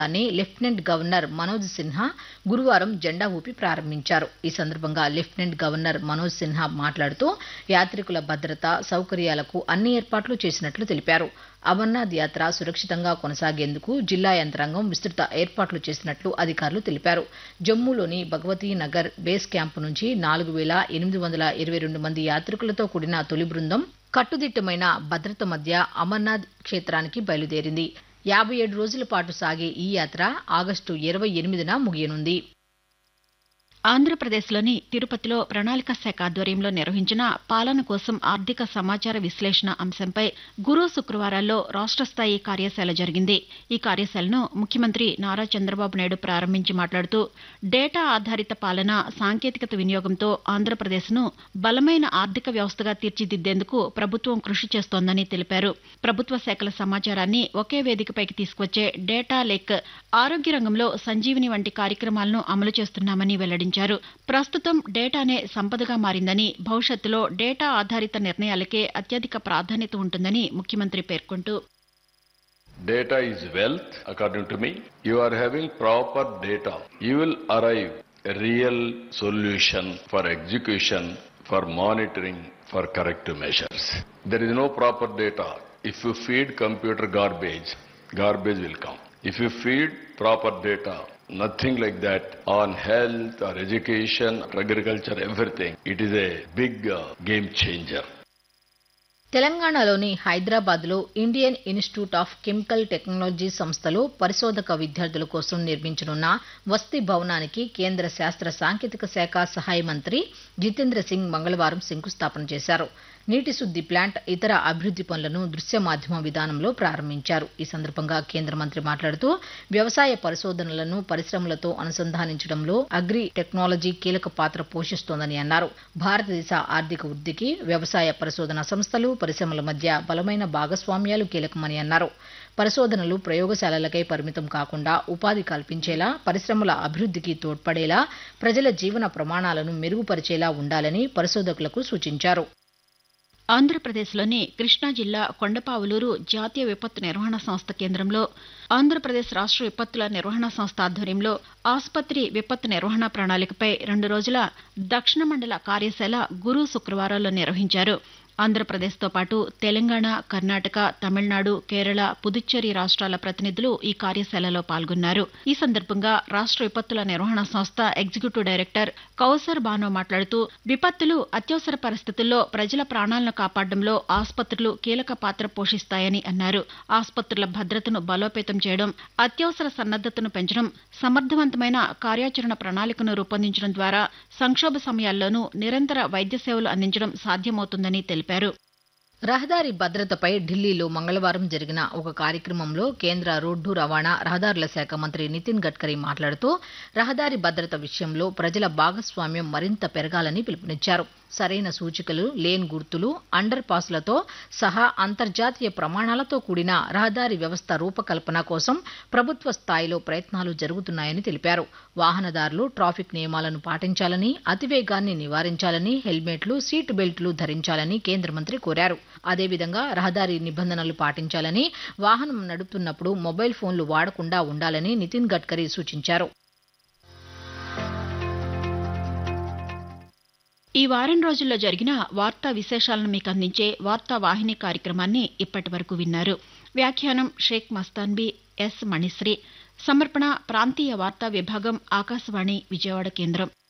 అని lieutenant governor Manoj Sinha గురువారం జెండా ఊపి ప్రారంభించారు ఈ సందర్భంగా లెఫ్టినెంట్ గవర్నర్ మనోజ్ సిన్హా మాట్లాడుతూ యాత్రికుల భద్రత సౌకర్యాలకు అన్ని ఏర్పాట్లు చేసినట్లు తెలిపారు అమర్నాథ్ యాత్ర సురక్షితంగా కొనసాగేందుకు జిల్లా యంత్రాంగం విస్తృత ఏర్పాట్లు చేసినట్లు అధికారులు తెలిపారు జమ్మూలోని భగవతీ నగర్ బేస్ క్యాంపు నుంచి నాలుగు వేల ఎనిమిది వందల ఇరవై రెండు మంది యాత్రికులతో కూడిన తొలి బృందం కట్టుదిట్టమైన భద్రత మధ్య అమర్నాథ్ క్షేత్రానికి బయలుదేరింది యాభై ఏడు రోజుల పాటు సాగే ఈ యాత్ర ఆగస్టు ఇరవై ఎనిమిదిన ముగియనుంది ఆంధ్రప్రదేశ్లోని తిరుపతిలో ప్రణాళిక శాఖ ఆధ్వర్యంలో నిర్వహించిన పాలన కోసం ఆర్థిక సమాచార విశ్లేషణ అంశంపై గురు శుక్రవారాల్లో రాష్ట్ర స్థాయి కార్యశాల జరిగింది ఈ కార్యశాలను ముఖ్యమంత్రి నారా చంద్రబాబు నాయుడు ప్రారంభించి మాట్లాడుతూ డేటా ఆధారిత పాలన సాంకేతికత వినియోగంతో ఆంధ్రప్రదేశ్ను బలమైన ఆర్థిక వ్యవస్థగా తీర్చిదిద్దేందుకు ప్రభుత్వం కృషి చేస్తోందని తెలిపారు ప్రభుత్వ శాఖల సమాచారాన్ని ఒకే వేదికపైకి తీసుకొచ్చే డేటా లేక్ ఆరోగ్య రంగంలో సంజీవిని వంటి కార్యక్రమాలను అమలు చేస్తున్నామని వెల్లడించారు ప్రస్తుతం డేటానే సంపదగా మారిందని భవిష్యత్తులో డేటా ఆధారిత నిర్ణయాలకే అత్యధిక ప్రాధాన్యత ఉంటుందని ముఖ్యమంత్రి పేర్కొంటూ Data is wealth, according to me. You are having proper data. You will arrive a real solution for execution, for monitoring, for corrective measures. There is no proper data. If you feed computer garbage, garbage will come. If you feed proper data, nothing like that on health or education, or agriculture, everything. It is a big uh, game changer. తెలంగాణలోని హైదరాబాద్లో Indian institute of chemical technology సంస్థలో పరిశోధక విద్యార్థుల కోసం నిర్మించనున్న వసతి భవనానికి కేంద్ర శాస్త్ర సాంకేతిక శాఖ సహాయ మంత్రి జితేంద్ర సింగ్ మంగళవారం శంకుస్థాపన చేశారు నీటి శుద్ది ప్లాంట్ ఇతర అభివృద్ది పనులను దృశ్య మాధ్యమ విధానంలో ప్రారంభించారు ఈ సందర్భంగా కేంద్ర మంత్రి మాట్లాడుతూ వ్యవసాయ పరిశోధనలను పరిశ్రమలతో అనుసంధానించడంలో అగ్రి టెక్నాలజీ కీలక పాత్ర పోషిస్తోందని అన్నారు భారతదేశ ఆర్థిక వృద్ధికి వ్యవసాయ పరిశోధన సంస్థలు పరిశ్రమల మధ్య బలమైన భాగస్వామ్యాలు కీలకమని అన్నారు పరిశోధనలు ప్రయోగశాలలకై పరిమితం కాకుండా ఉపాధి కల్పించేలా పరిశ్రమల అభివృద్ధికి తోడ్పడేలా ప్రజల జీవన ప్రమాణాలను మెరుగుపరిచేలా ఉండాలని పరిశోధకులకు సూచించారు ఆంధ్రప్రదేశ్లోని కృష్ణా జిల్లా కొండపావులూరు జాతీయ విపత్తు నిర్వహణ సంస్థ కేంద్రంలో ఆంధ్రప్రదేశ్ రాష్ట్ర విపత్తుల నిర్వహణ సంస్థ ఆధ్వర్యంలో ఆసుపత్రి విపత్తు నిర్వహణ ప్రణాళికపై రెండు రోజుల దక్షిణ మండల కార్యశాల గురు శుక్రవారాల్లో నిర్వహించారు ఆంధ్రప్రదేశ్తో పాటు తెలంగాణ కర్ణాటక తమిళనాడు కేరళ పుదుచ్చేరి రాష్ట్రాల ప్రతినిధులు ఈ కార్యశాలలో పాల్గొన్నారు ఈ సందర్భంగా రాష్ట్ర విపత్తుల నిర్వహణ సంస్థ ఎగ్జిక్యూటివ్ డైరెక్టర్ కౌసర్ బానో మాట్లాడుతూ విపత్తులు అత్యవసర పరిస్థితుల్లో ప్రజల ప్రాణాలను కాపాడడంలో ఆసుపత్రులు కీలక పాత్ర పోషిస్తాయని అన్నారు ఆసుపత్రుల భద్రతను బలోపేతం చేయడం అత్యవసర సన్నద్దతను పెంచడం సమర్థవంతమైన కార్యాచరణ ప్రణాళికను రూపొందించడం ద్వారా సంక్షోభ సమయాల్లోనూ నిరంతర వైద్య సేవలు అందించడం సాధ్యమవుతుందని తెలిపారు రహదారి భద్రతపై ఢిల్లీలో మంగళవారం జరిగిన ఒక కార్యక్రమంలో కేంద్ర రోడ్డు రవాణా రహదారుల శాఖ మంత్రి నితిన్ గడ్కరీ మాట్లాడుతూ రహదారి భద్రత విషయంలో ప్రజల భాగస్వామ్యం మరింత పెరగాలని పిలుపునిచ్చారు సరైన సూచికలు లేన్ గుర్తులు అండర్ పాస్లతో సహా అంతర్జాతీయ ప్రమాణాలతో కూడిన రహదారి వ్యవస్థ రూపకల్పన కోసం ప్రభుత్వ స్థాయిలో ప్రయత్నాలు జరుగుతున్నాయని తెలిపారు వాహనదారులు ట్రాఫిక్ నియమాలను పాటించాలని అతివేగాన్ని నివారించాలని హెల్మెట్లు సీట్ బెల్ట్లు ధరించాలని కేంద్ర మంత్రి కోరారు అదేవిధంగా రహదారి నిబంధనలు పాటించాలని వాహనం నడుపుతున్నప్పుడు మొబైల్ ఫోన్లు వాడకుండా ఉండాలని నితిన్ గడ్కరీ సూచించారు ఈ వారం రోజుల్లో జరిగిన వార్తా విశేషాలను మీకు అందించే వార్తా వాహిని కార్యక్రమాన్ని ఇప్పటి వరకు విన్నారు వ్యాఖ్యానం షేక్ మస్తాన్బీ ఎస్ మణిశ్రీ సమర్పణ ప్రాంతీయ వార్తా విభాగం ఆకాశవాణి విజయవాడ కేంద్రం